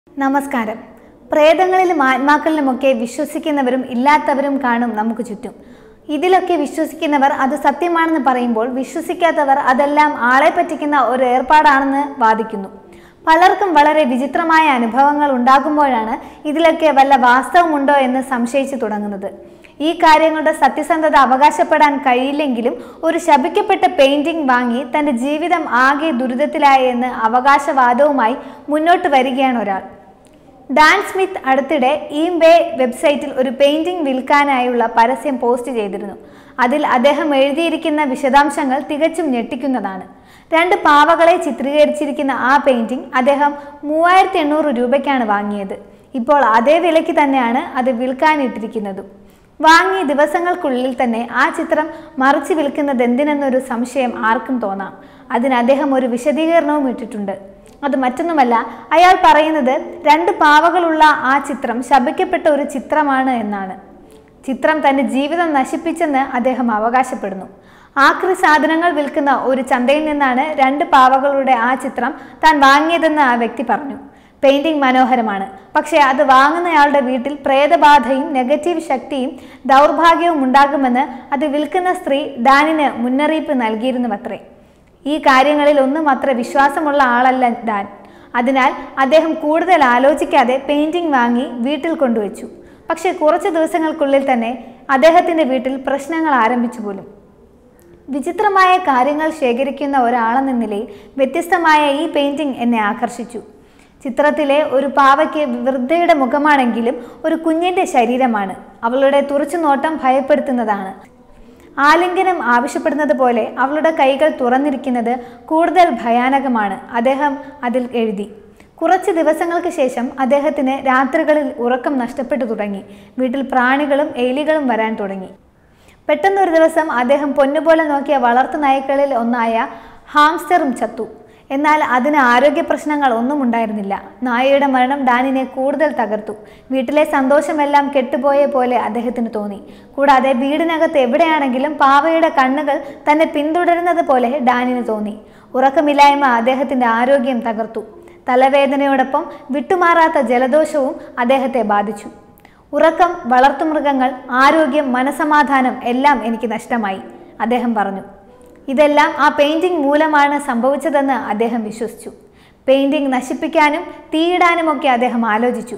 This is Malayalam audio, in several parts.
നമസ്കാരം പ്രേതങ്ങളിലും ആത്മാക്കളിലുമൊക്കെ വിശ്വസിക്കുന്നവരും ഇല്ലാത്തവരും കാണും നമുക്ക് ചുറ്റും ഇതിലൊക്കെ വിശ്വസിക്കുന്നവർ അത് സത്യമാണെന്ന് പറയുമ്പോൾ വിശ്വസിക്കാത്തവർ അതെല്ലാം ആളെ പറ്റിക്കുന്ന ഒരു ഏർപ്പാടാണെന്ന് വാദിക്കുന്നു പലർക്കും വളരെ വിചിത്രമായ അനുഭവങ്ങൾ ഉണ്ടാകുമ്പോഴാണ് ഇതിലൊക്കെ വല്ല വാസ്തവമുണ്ടോ എന്ന് സംശയിച്ചു തുടങ്ങുന്നത് ഈ കാര്യങ്ങളുടെ സത്യസന്ധത അവകാശപ്പെടാൻ കഴിയില്ലെങ്കിലും ഒരു ശപിക്കപ്പെട്ട പെയിന്റിംഗ് വാങ്ങി തന്റെ ജീവിതം ആകെ ദുരിതത്തിലായി എന്ന് അവകാശവാദവുമായി മുന്നോട്ട് വരികയാണ് ഒരാൾ ഡാൻ സ്മിത്ത് അടുത്തിടെ ഈംബേ വെബ്സൈറ്റിൽ ഒരു പെയിന്റിംഗ് വിൽക്കാനായുള്ള പരസ്യം പോസ്റ്റ് ചെയ്തിരുന്നു അതിൽ അദ്ദേഹം എഴുതിയിരിക്കുന്ന വിശദാംശങ്ങൾ തികച്ചും ഞെട്ടിക്കുന്നതാണ് രണ്ട് പാവകളെ ചിത്രീകരിച്ചിരിക്കുന്ന ആ പെയിന്റിംഗ് അദ്ദേഹം മൂവായിരത്തി എണ്ണൂറ് രൂപയ്ക്കാണ് വാങ്ങിയത് ഇപ്പോൾ അതേ വിലയ്ക്ക് തന്നെയാണ് അത് വിൽക്കാനിട്ടിരിക്കുന്നതും വാങ്ങിയ ദിവസങ്ങൾക്കുള്ളിൽ തന്നെ ആ ചിത്രം മറിച്ച് വിൽക്കുന്നത് എന്തിനെന്നൊരു സംശയം ആർക്കും തോന്നാം അതിന് അദ്ദേഹം ഒരു വിശദീകരണവും ഇട്ടിട്ടുണ്ട് അത് മറ്റൊന്നുമല്ല അയാൾ പറയുന്നത് രണ്ട് പാവകളുള്ള ആ ചിത്രം ശപിക്കപ്പെട്ട ഒരു ചിത്രമാണ് എന്നാണ് ചിത്രം തന്റെ ജീവിതം നശിപ്പിച്ചെന്ന് അദ്ദേഹം അവകാശപ്പെടുന്നു ആക്രി സാധനങ്ങൾ വിൽക്കുന്ന ഒരു ചന്തയിൽ നിന്നാണ് രണ്ട് പാവകളുടെ ആ ചിത്രം താൻ വാങ്ങിയതെന്ന് ആ വ്യക്തി പറഞ്ഞു പെയിന്റിംഗ് മനോഹരമാണ് പക്ഷേ അത് വാങ്ങുന്നയാളുടെ വീട്ടിൽ പ്രേതബാധയും നെഗറ്റീവ് ശക്തിയും ദൗർഭാഗ്യവും ഉണ്ടാകുമെന്ന് അത് വിൽക്കുന്ന സ്ത്രീ ഡാനിന് മുന്നറിയിപ്പ് നൽകിയിരുന്നുവത്രേ ഈ കാര്യങ്ങളിൽ ഒന്നും അത്ര വിശ്വാസമുള്ള ആളല്ല ഡാൻ അതിനാൽ അദ്ദേഹം കൂടുതൽ ആലോചിക്കാതെ പെയിന്റിംഗ് വാങ്ങി വീട്ടിൽ കൊണ്ടുവച്ചു പക്ഷേ കുറച്ച് ദിവസങ്ങൾക്കുള്ളിൽ തന്നെ അദ്ദേഹത്തിൻ്റെ വീട്ടിൽ പ്രശ്നങ്ങൾ ആരംഭിച്ചു പോലും വിചിത്രമായ കാര്യങ്ങൾ ശേഖരിക്കുന്ന ഒരാളെന്ന നിലയിൽ വ്യത്യസ്തമായ ഈ പെയിന്റിംഗ് എന്നെ ആകർഷിച്ചു ചിത്രത്തിലെ ഒരു പാവയ്ക്ക് വൃദ്ധയുടെ മുഖമാണെങ്കിലും ഒരു കുഞ്ഞിൻ്റെ ശരീരമാണ് അവളുടെ തുറച്ചുനോട്ടം ഭയപ്പെടുത്തുന്നതാണ് ആലിംഗനം ആവശ്യപ്പെടുന്നത് പോലെ അവളുടെ കൈകൾ തുറന്നിരിക്കുന്നത് കൂടുതൽ ഭയാനകമാണ് അദ്ദേഹം അതിൽ എഴുതി കുറച്ച് ദിവസങ്ങൾക്ക് ശേഷം അദ്ദേഹത്തിന് രാത്രികളിൽ ഉറക്കം നഷ്ടപ്പെട്ടു തുടങ്ങി വീട്ടിൽ പ്രാണികളും എലികളും വരാൻ തുടങ്ങി പെട്ടെന്നൊരു ദിവസം അദ്ദേഹം പൊന്നുപോലെ നോക്കിയ വളർത്തു നായ്ക്കളിൽ ഒന്നായ ഹാംസ്റ്ററും ചത്തു എന്നാൽ അതിന് ആരോഗ്യ പ്രശ്നങ്ങൾ ഒന്നും ഉണ്ടായിരുന്നില്ല നായയുടെ മരണം ഡാനിനെ കൂടുതൽ തകർത്തു വീട്ടിലെ സന്തോഷമെല്ലാം കെട്ടുപോയ പോലെ അദ്ദേഹത്തിന് തോന്നി കൂടാതെ വീടിനകത്ത് എവിടെയാണെങ്കിലും പാവയുടെ കണ്ണുകൾ തന്നെ പിന്തുടരുന്നത് പോലെ ഡാനിന് തോന്നി ഉറക്കമില്ലായ്മ അദ്ദേഹത്തിൻ്റെ ആരോഗ്യം തകർത്തു തലവേദനയോടൊപ്പം വിട്ടുമാറാത്ത ജലദോഷവും അദ്ദേഹത്തെ ബാധിച്ചു ഉറക്കം വളർത്തുമൃഗങ്ങൾ ആരോഗ്യം മനസമാധാനം എല്ലാം എനിക്ക് നഷ്ടമായി അദ്ദേഹം പറഞ്ഞു ഇതെല്ലാം ആ പെയിന്റിംഗ് മൂലമാണ് സംഭവിച്ചതെന്ന് അദ്ദേഹം വിശ്വസിച്ചു പെയിന്റിംഗ് നശിപ്പിക്കാനും തീയിടാനുമൊക്കെ അദ്ദേഹം ആലോചിച്ചു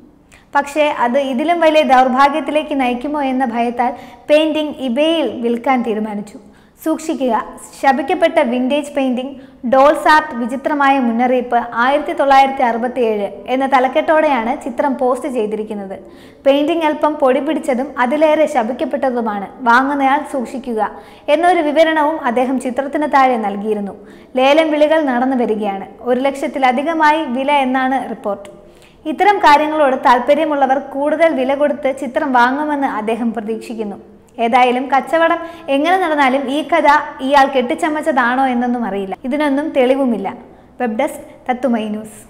പക്ഷേ അത് ഇതിലും വലിയ ദൗർഭാഗ്യത്തിലേക്ക് നയിക്കുമോ എന്ന ഭയത്താൽ പെയിന്റിംഗ് ഇബേയിൽ വിൽക്കാൻ തീരുമാനിച്ചു സൂക്ഷിക്കുക ശപിക്കപ്പെട്ട വിൻറ്റേജ് പെയിന്റിംഗ് ഡോൾസ് ആർട്ട് വിചിത്രമായ മുന്നറിയിപ്പ് ആയിരത്തി തൊള്ളായിരത്തി അറുപത്തി ഏഴ് എന്ന തലക്കെട്ടോടെയാണ് ചിത്രം പോസ്റ്റ് ചെയ്തിരിക്കുന്നത് പെയിന്റിംഗ് അല്പം പൊടി പിടിച്ചതും അതിലേറെ ശപിക്കപ്പെട്ടതുമാണ് വാങ്ങുന്നയാൾ സൂക്ഷിക്കുക എന്നൊരു വിവരണവും അദ്ദേഹം ചിത്രത്തിന് താഴെ നൽകിയിരുന്നു ലേലം വിളികൾ നടന്നു വരികയാണ് ഒരു ലക്ഷത്തിലധികമായി വില എന്നാണ് റിപ്പോർട്ട് ഇത്തരം കാര്യങ്ങളോട് താല്പര്യമുള്ളവർ കൂടുതൽ വില കൊടുത്ത് ചിത്രം വാങ്ങുമെന്ന് അദ്ദേഹം പ്രതീക്ഷിക്കുന്നു ഏതായാലും കച്ചവടം എങ്ങനെ നടന്നാലും ഈ കഥ ഇയാൾ കെട്ടിച്ചമച്ചതാണോ എന്നൊന്നും അറിയില്ല ഇതിനൊന്നും തെളിവുമില്ല വെബ് ഡെസ്ക് തത്തുമൈ ന്യൂസ്